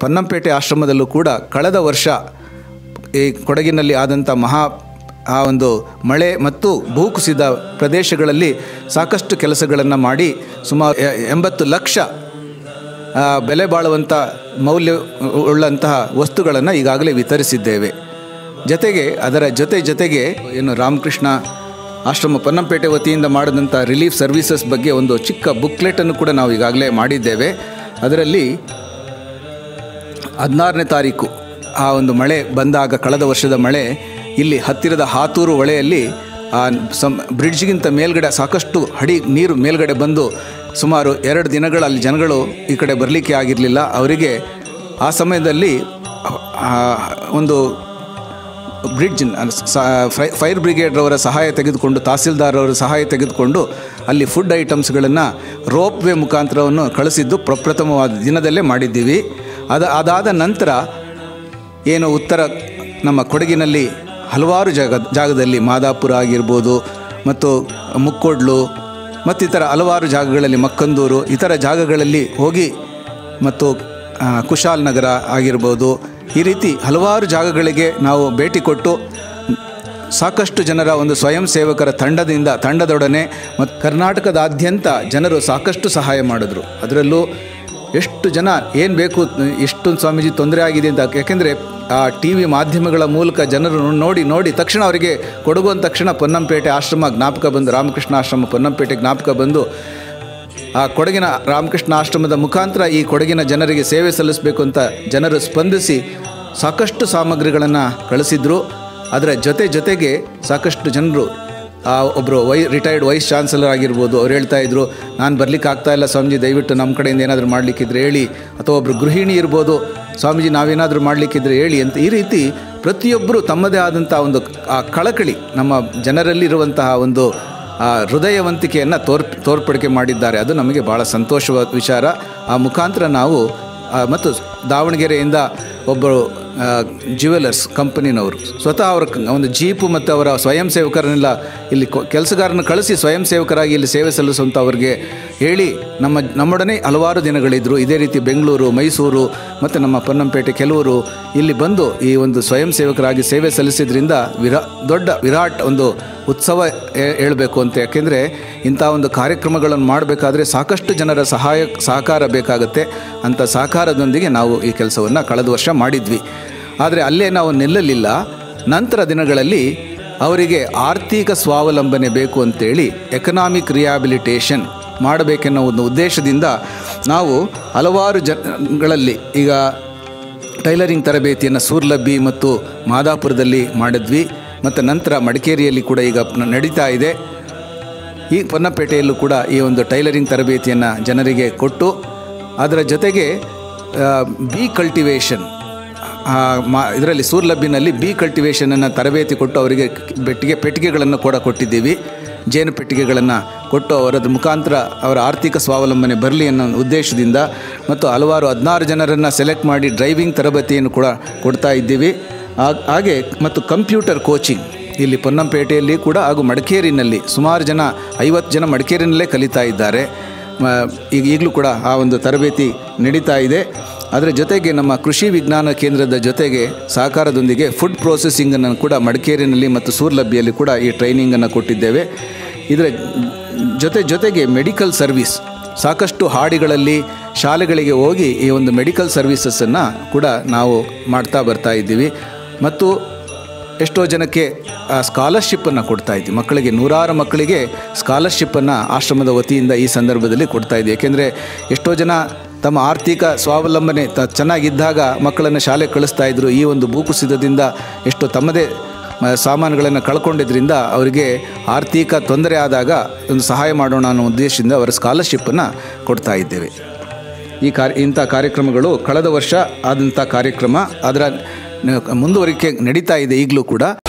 ಪನ್ನಂಪೇಟೆ ಆಶ್ರಮದಲ್ಲೂ ಕೂಡ ಕಳೆದ ವರ್ಷ ಈ ಕೊಡಗಿನಲ್ಲಿ ಆದಂಥ ಮಹಾ ಆ ಒಂದು ಮಳೆ ಮತ್ತು ಭೂಕುಸಿದ ಪ್ರದೇಶಗಳಲ್ಲಿ ಸಾಕಷ್ಟು ಕೆಲಸಗಳನ್ನು ಮಾಡಿ ಸುಮಾರು ಎ- ಎಂಬತ್ತು ಲಕ್ಷ ಆ, ಬೆಲೆ ಬಾಳುವಂಥ ಮೌಲ್ಯ ಉಳ್ಳಂತಹ ವಸ್ತುಗಳನ್ನು ಈಗಾಗಲೇ ವಿತರಿಸಿದ್ದೇವೆ ಜೊತೆಗೆ ಅದರ ಜೊತೆ ಜೊತೆಗೆ ಏನು ರಾಮಕೃಷ್ಣ ಆಶ್ರಮ ಪನ್ನಂಪೇಟೆ ವತಿಯಿಂದ ಮಾಡಿದಂಥ ರಿಲೀಫ್ ಸರ್ವಿಸಸ್ ಬಗ್ಗೆ ಒಂದು ಚಿಕ್ಕ ಬುಕ್ಲೆಟನ್ನು ಕೂಡ ನಾವು ಈಗಾಗಲೇ ಮಾಡಿದ್ದೇವೆ ಅದರಲ್ಲಿ ಹದಿನಾರನೇ ತಾರೀಕು ಆ ಒಂದು ಮಳೆ ಬಂದಾಗ ಕಳೆದ ವರ್ಷದ ಮಳೆ ಇಲ್ಲಿ ಹತ್ತಿರದ ಹಾತೂರು ಹೊಳೆಯಲ್ಲಿ ಆ ಸಂ ಬ್ರಿಡ್ಜ್ಗಿಂತ ಮೇಲ್ಗಡೆ ಸಾಕಷ್ಟು ಅಡಿ ನೀರು ಮೇಲ್ಗಡೆ ಬಂದು ಸುಮಾರು ಎರಡು ದಿನಗಳು ಅಲ್ಲಿ ಜನಗಳು ಈ ಕಡೆ ಬರಲಿಕ್ಕೆ ಆಗಿರಲಿಲ್ಲ ಅವರಿಗೆ ಆ ಸಮಯದಲ್ಲಿ ಆ, ಒಂದು ಬ್ರಿಡ್ಜ್ ಫೈರ್ ಬ್ರಿಗೇಡ್ರವರ ಸಹಾಯ ತೆಗೆದುಕೊಂಡು ತಹಸೀಲ್ದಾರ್ ಅವರ ಸಹಾಯ ತೆಗೆದುಕೊಂಡು ಅಲ್ಲಿ ಫುಡ್ ಐಟಮ್ಸ್ಗಳನ್ನು ರೋಪ್ ವೇ ಮುಖಾಂತರವನ್ನು ಕಳಿಸಿದ್ದು ಪ್ರಪ್ರಥಮವಾದ ದಿನದಲ್ಲೇ ಮಾಡಿದ್ದೀವಿ ಅದು ಅದಾದ ನಂತರ ಏನು ಉತ್ತರ ನಮ್ಮ ಕೊಡಗಿನಲ್ಲಿ ಹಲವಾರು ಜಾಗ ಜಾಗದಲ್ಲಿ ಮಾದಾಪುರ ಆಗಿರ್ಬೋದು ಮತ್ತು ಮುಕ್ಕೋಡ್ಲು ಮತ್ತಿತರ ಹಲವಾರು ಜಾಗಗಳಲ್ಲಿ ಮಕ್ಕಂದೂರು ಇತರ ಜಾಗಗಳಲ್ಲಿ ಹೋಗಿ ಮತ್ತು ಆ, ಕುಶಾಲ್ ನಗರ ಆಗಿರ್ಬೋದು ಈ ರೀತಿ ಹಲವಾರು ಜಾಗಗಳಿಗೆ ನಾವು ಭೇಟಿ ಕೊಟ್ಟು ಸಾಕಷ್ಟು ಜನರ ಒಂದು ಸ್ವಯಂ ಸೇವಕರ ತಂಡದಿಂದ ತಂಡದೊಡನೆ ಮತ್ತು ಕರ್ನಾಟಕದಾದ್ಯಂತ ಜನರು ಸಾಕಷ್ಟು ಸಹಾಯ ಮಾಡಿದ್ರು ಅದರಲ್ಲೂ ಎಷ್ಟು ಜನ ಏನು ಬೇಕು ಎಷ್ಟು ಸ್ವಾಮೀಜಿ ತೊಂದರೆ ಆಗಿದೆ ಅಂತ ಯಾಕೆಂದರೆ ಆ ಟಿ ವಿ ಮಾಧ್ಯಮಗಳ ಮೂಲಕ ಜನರು ನೋಡಿ ನೋಡಿ ತಕ್ಷಣ ಅವರಿಗೆ ಕೊಡಗು ಅಂದ ತಕ್ಷಣ ಪೊನ್ನಂಪೇಟೆ ಆಶ್ರಮ ಜ್ಞಾಪಕ ಬಂದು ರಾಮಕೃಷ್ಣ ಆಶ್ರಮ ಪೊನ್ನಂಪೇಟೆ ಜ್ಞಾಪಕ ಬಂದು ಆ ಕೊಡಗಿನ ರಾಮಕೃಷ್ಣ ಆಶ್ರಮದ ಮುಖಾಂತರ ಈ ಕೊಡಗಿನ ಜನರಿಗೆ ಸೇವೆ ಸಲ್ಲಿಸಬೇಕು ಅಂತ ಜನರು ಸ್ಪಂದಿಸಿ ಸಾಕಷ್ಟು ಸಾಮಗ್ರಿಗಳನ್ನು ಕಳಿಸಿದ್ರು ಅದರ ಜೊತೆ ಜೊತೆಗೆ ಸಾಕಷ್ಟು ಜನರು ಆ ಒಬ್ಬರು ವೈ ರಿಟೈರ್ಡ್ ವೈಸ್ ಚಾನ್ಸಲರ್ ಆಗಿರ್ಬೋದು ಅವ್ರು ಹೇಳ್ತಾ ಇದ್ರು ನಾನು ಬರ್ಲಿಕ್ಕೆ ಆಗ್ತಾ ಇಲ್ಲ ಸ್ವಾಮೀಜಿ ದಯವಿಟ್ಟು ನಮ್ಮ ಕಡೆಯಿಂದ ಏನಾದರೂ ಮಾಡಲಿಕ್ಕಿದ್ರೆ ಹೇಳಿ ಅಥವಾ ಒಬ್ಬರು ಗೃಹಿಣಿ ಇರ್ಬೋದು ಸ್ವಾಮೀಜಿ ನಾವೇನಾದರೂ ಮಾಡಲಿಕ್ಕಿದ್ರೆ ಹೇಳಿ ಅಂತ ಈ ರೀತಿ ಪ್ರತಿಯೊಬ್ಬರು ತಮ್ಮದೇ ಆದಂಥ ಒಂದು ಆ ಕಳಕಳಿ ನಮ್ಮ ಜನರಲ್ಲಿರುವಂತಹ ಒಂದು ಆ ಹೃದಯವಂತಿಕೆಯನ್ನು ತೋರ್ ತೋರ್ಪಡಿಕೆ ಮಾಡಿದ್ದಾರೆ ಅದು ನಮಗೆ ಭಾಳ ಸಂತೋಷವಾದ ವಿಚಾರ ಆ ಮುಖಾಂತರ ನಾವು ಆ, ಮತ್ತು ದಾವಣಗೆರೆಯಿಂದ ಒಬ್ಬರು ಜ್ಯುವೆಲರ್ಸ್ ಕಂಪನಿನವರು ಸ್ವತಃ ಅವರ ಕ- ಒಂದು ಜೀಪು ಮತ್ತು ಅವರ ಸ್ವಯಂ ಸೇವಕರನ್ನೆಲ್ಲ ಇಲ್ಲಿ ಕೊ- ಕೆಲಸಗಾರನ ಕಳಿಸಿ ಸ್ವಯಂ ಸೇವಕರಾಗಿ ಇಲ್ಲಿ ಸೇವೆ ಸಲ್ಲಿಸುವಂಥ ಅವ್ರಿಗೆ ಹೇಳಿ ನಮ್ಮ ನಮ್ಮೊಡನೆ ಹಲವಾರು ದಿನಗಳಿದ್ದರು ಇದೇ ರೀತಿ ಬೆಂಗಳೂರು ಮೈಸೂರು ಮತ್ತು ನಮ್ಮ ಪೊನ್ನಂಪೇಟೆ ಕೆಲವರು ಇಲ್ಲಿ ಬಂದು ಈ ಒಂದು ಸ್ವಯಂ ಸೇವಕರಾಗಿ ಸೇವೆ ಸಲ್ಲಿಸಿದ್ರಿಂದ ವಿರಾ ದೊಡ್ಡ ವಿರಾಟ್ ಒಂದು ಉತ್ಸವ ಹೇ- ಹೇಳಬೇಕು ಅಂತ ಯಾಕೆಂದರೆ ಇಂಥ ಒಂದು ಕಾರ್ಯಕ್ರಮಗಳನ್ನು ಮಾಡಬೇಕಾದ್ರೆ ಸಾಕಷ್ಟು ಜನರ ಸಹಾಯ ಸಹಕಾರ ಬೇಕಾಗುತ್ತೆ ಅಂಥ ಸಹಕಾರದೊಂದಿಗೆ ನಾವು ಈ ಕೆಲಸವನ್ನು ಕಳೆದ ವರ್ಷ ಮಾಡಿದ್ವಿ ಆದರೆ ಅಲ್ಲೇ ನಾವು ನಿಲ್ಲಲಿಲ್ಲ ನಂತರ ದಿನಗಳಲ್ಲಿ ಅವರಿಗೆ ಆರ್ಥಿಕ ಸ್ವಾವಲಂಬನೆ ಬೇಕು ಅಂತೇಳಿ ಎಕನಾಮಿಕ್ ರಿಯಾಬಿಲಿಟೇಷನ್ ಮಾಡಬೇಕೆನ್ನೋ ಒಂದು ಉದ್ದೇಶದಿಂದ ನಾವು ಹಲವಾರು ಜನಗಳಲ್ಲಿ ಈಗ ಟೈಲರಿಂಗ್ ತರಬೇತಿಯನ್ನು ಸೂರ್ಲಬ್ಬಿ ಮತ್ತು ಮಾದಾಪುರದಲ್ಲಿ ಮಾಡಿದ್ವಿ ಮತ್ತು ನಂತರ ಮಡಿಕೇರಿಯಲ್ಲಿ ಕೂಡ ಈಗ ನ- ನಡೀತಾ ಇದೆ ಈ ಪೊನ್ನಪೇಟೆಯಲ್ಲೂ ಕೂಡ ಈ ಒಂದು ಟೈಲರಿಂಗ್ ತರಬೇತಿಯನ್ನು ಜನರಿಗೆ ಕೊಟ್ಟು ಅದರ ಜೊತೆಗೆ ಬಿ ಕಲ್ಟಿವೇಷನ್ ಮಾ ಇದರಲ್ಲಿ ಸೂರ್ಲಬ್ಬಿನಲ್ಲಿ ಬಿ ಕಲ್ಟಿವೇಷನನ್ನು ತರಬೇತಿ ಕೊಟ್ಟು ಅವರಿಗೆ ಬೆಟ್ಟಿಗೆ ಪೆಟ್ಟಿಗೆಗಳನ್ನು ಕೂಡ ಕೊಟ್ಟಿದ್ದೀವಿ ಜೇನು ಪೆಟ್ಟಿಗೆಗಳನ್ನು ಕೊಟ್ಟು ಅವರದ ಮುಖಾಂತರ ಅವರ ಆರ್ಥಿಕ ಸ್ವಾವಲಂಬನೆ ಬರಲಿ ಅನ್ನೋ ಉದ್ದೇಶದಿಂದ ಮತ್ತು ಹಲವಾರು ಹದಿನಾರು ಜನರನ್ನು ಸೆಲೆಕ್ಟ್ ಮಾಡಿ ಡ್ರೈವಿಂಗ್ ತರಬೇತಿಯನ್ನು ಕೂಡ ಕೊಡ್ತಾ ಇದ್ದೀವಿ ಹಾಗ್- ಹಾಗೆ ಮತ್ತು ಕಂಪ್ಯೂಟರ್ ಕೋಚಿಂಗ್ ಇಲ್ಲಿ ಪೊನ್ನಂಪೇಟೆಯಲ್ಲಿ ಕೂಡ ಹಾಗೂ ಮಡಿಕೇರಿನಲ್ಲಿ ಸುಮಾರು ಜನ ಐವತ್ತು ಜನ ಮಡಿಕೇರಿನಲ್ಲೇ ಕಲಿತಾ ಇದ್ದಾರೆ ಮ- ಈಗ ಈಗಲೂ ಕೂಡ ಆ ಒಂದು ತರಬೇತಿ ನಡೀತಾ ಇದೆ ಅದರ ಜೊತೆಗೆ ನಮ್ಮ ಕೃಷಿ ವಿಜ್ಞಾನ ಕೇಂದ್ರದ ಜೊತೆಗೆ ಸಹಕಾರದೊಂದಿಗೆ ಫುಡ್ ಪ್ರೊಸೆಸಿಂಗನ್ನು ಕೂಡ ಮಡಿಕೇರಿನಲ್ಲಿ ಮತ್ತು ಸೂರ್ಲಬ್ಬಿಯಲ್ಲಿ ಕೂಡ ಈ ಟ್ರೈನಿಂಗನ್ನು ಕೊಟ್ಟಿದ್ದೇವೆ ಇದರ ಜೊತೆ ಜೊತೆಗೆ ಮೆಡಿಕಲ್ ಸರ್ವಿಸ್ ಸಾಕಷ್ಟು ಹಾಡಿಗಳಲ್ಲಿ ಶಾಲೆಗಳಿಗೆ ಹೋಗಿ ಈ ಒಂದು ಮೆಡಿಕಲ್ ಸರ್ವೀಸಸ್ಸನ್ನು ಕೂಡ ನಾವು ಮಾಡ್ತಾ ಬರ್ತಾ ಇದ್ದೀವಿ ಮತ್ತು ಎಷ್ಟೋ ಜನಕ್ಕೆ ಸ್ಕಾಲರ್ಶಿಪ್ಪನ್ನು ಕೊಡ್ತಾ ಇದ್ವಿ ಮಕ್ಕಳಿಗೆ ನೂರಾರು ಮಕ್ಕಳಿಗೆ ಸ್ಕಾಲರ್ಶಿಪ್ಪನ್ನು ಆಶ್ರಮದ ವತಿಯಿಂದ ಈ ಸಂದರ್ಭದಲ್ಲಿ ಕೊಡ್ತಾ ಇದ್ವಿ ಏಕೆಂದರೆ ಎಷ್ಟೋ ಜನ ತಮ್ಮ ಆರ್ಥಿಕ ಸ್ವಾವಲಂಬನೆ ತ ಚೆನ್ನಾಗಿದ್ದಾಗ ಮಕ್ಕಳನ್ನು ಶಾಲೆಗೆ ಕಳಿಸ್ತಾ ಇದ್ದರು ಈ ಒಂದು ಭೂಕುಸಿತದಿಂದ ಎಷ್ಟೋ ತಮ್ಮದೇ ಮ- ಸಾಮಾನುಗಳನ್ನು ಕಳ್ಕೊಂಡಿದ್ರಿಂದ ಅವರಿಗೆ ಆರ್ಥಿಕ ತೊಂದರೆ ಆದಾಗ ಒಂದು ಸಹಾಯ ಮಾಡೋಣ ಅನ್ನೋ ಉದ್ದೇಶದಿಂದ ಅವರ ಸ್ಕಾಲರ್ಶಿಪ್ಪನ್ನು ಕೊಡ್ತಾ ಇದ್ದೇವೆ ಈ ಕಾರ್ಯ ಇಂಥ ಕಾರ್ಯಕ್ರಮಗಳು ಕಳೆದ ವರ್ಷ ಆದಂಥ ಕಾರ್ಯಕ್ರಮ ಅದರ ನ- ಮುಂದುವರಿಕೆ ನಡೀತಾ ಇದೆ ಈಗಲೂ ಕೂಡ